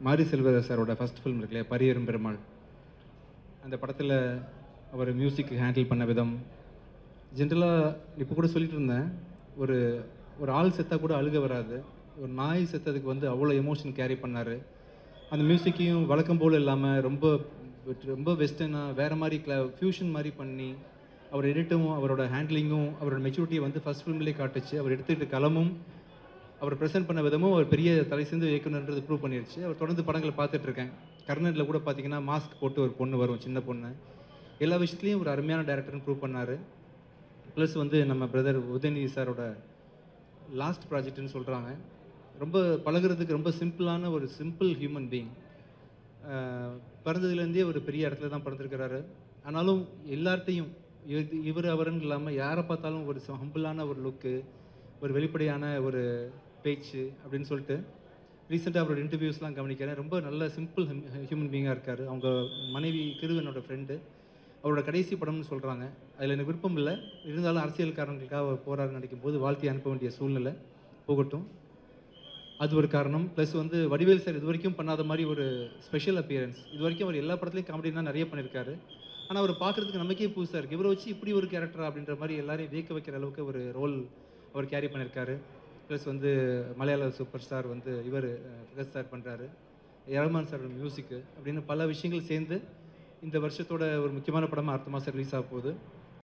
மாரி செல்வராஜ் சாரோட first film இருக்கு இல்லையா பரியரும் பெருமாள் அந்த படத்தில் அவர் மியூசிக் ஹேண்டில் பண்ண விதம் ஜென்ரலாக இப்போ கூட சொல்லிட்டு இருந்தேன் ஒரு ஒரு ஆள் செத்தா கூட அழுக வராது ஒரு நாய் செத்ததுக்கு வந்து அவ்வளோ எமோஷன் கேரி பண்ணார் அந்த மியூசிக்கையும் வழக்கம் போல் இல்லாமல் ரொம்ப ரொம்ப வெஸ்டர்னாக வேறு மாதிரி கிள ஃபியூஷன் மாதிரி பண்ணி அவர் எடிட்டும் அவரோட ஹேண்ட்லிங்கும் அவரோட மெச்சூரிட்டியை வந்து ஃபர்ஸ்ட் ஃபிலிம்லேயே காட்டுச்சு அவர் எடுத்துக்கிட்ட களமும் அவர் ப்ரெசென்ட் பண்ண விதமும் அவர் பெரிய தலை சிந்து இயக்குனர்ன்றது ப்ரூவ் பண்ணிருச்சு அவர் தொடர்ந்து படங்களை பார்த்துட்டு இருக்கேன் கர்ணனில் கூட பார்த்தீங்கன்னா மாஸ்க் போட்டு ஒரு பொண்ணு வரும் சின்ன பொண்ணு எல்லா விஷயத்துலையும் ஒரு அருமையான டேரக்டர்னு ப்ரூவ் பண்ணார் ப்ளஸ் வந்து நம்ம பிரதர் உதயநிதி சாரோட லாஸ்ட் ப்ராஜெக்ட்னு சொல்கிறாங்க ரொம்ப பழகுறதுக்கு ரொம்ப சிம்பிளான ஒரு சிம்பிள் ஹியூமன் பீயிங் பிறந்ததுலேருந்தே ஒரு பெரிய இடத்துல தான் பிறந்திருக்கிறாரு ஆனாலும் எல்லார்ட்டையும் இது இவர் அவருன்னு இல்லாமல் யாரை பார்த்தாலும் ஒரு ஹம்பிளான ஒரு லுக்கு ஒரு வெளிப்படையான ஒரு பேச்சு அப்படின்னு சொல்லிட்டு ரீசெண்டாக அவரோட இன்டர்வியூஸ்லாம் கவனிக்கிறேன் ரொம்ப நல்ல சிம்பிள் ஹியூமன் பீயிங்காக இருக்கார் அவங்க மனைவி கிருவனோட ஃப்ரெண்டு அவரோட கடைசி படம்னு சொல்கிறாங்க அதில் எனக்கு விருப்பம் இல்லை இருந்தாலும் அரசியல் காரணங்களுக்காக அவர் போராட நினைக்கும் போது வாழ்த்தி அனுப்ப வேண்டிய சூழ்நிலை போகட்டும் அது ஒரு காரணம் ப்ளஸ் வந்து வடிவேல் சார் இது வரைக்கும் பண்ணாத மாதிரி ஒரு ஸ்பெஷல் அப்பியரன்ஸ் இது வரைக்கும் அவர் எல்லா படத்துலையும் காமெடினா நிறைய பண்ணியிருக்காரு ஆனால் அவர் பார்க்குறதுக்கு நமக்கே புதுசாக இருக்குது இவரை வச்சு இப்படி ஒரு கேரக்டர் அப்படின்ற மாதிரி எல்லாரையும் வியக்க வைக்கிற அளவுக்கு ஒரு ரோல் அவர் கேரி பண்ணியிருக்காரு ப்ளஸ் வந்து மலையாள சூப்பர் ஸ்டார் வந்து இவர் ஃபகத் சார் பண்ணுறாரு ரஹ்மான் சார் மியூசிக்கு அப்படின்னு பல விஷயங்கள் சேர்ந்து இந்த வருஷத்தோட ஒரு முக்கியமான படமாக அடுத்த மாதம் ரிலீஸ் ஆக போகுது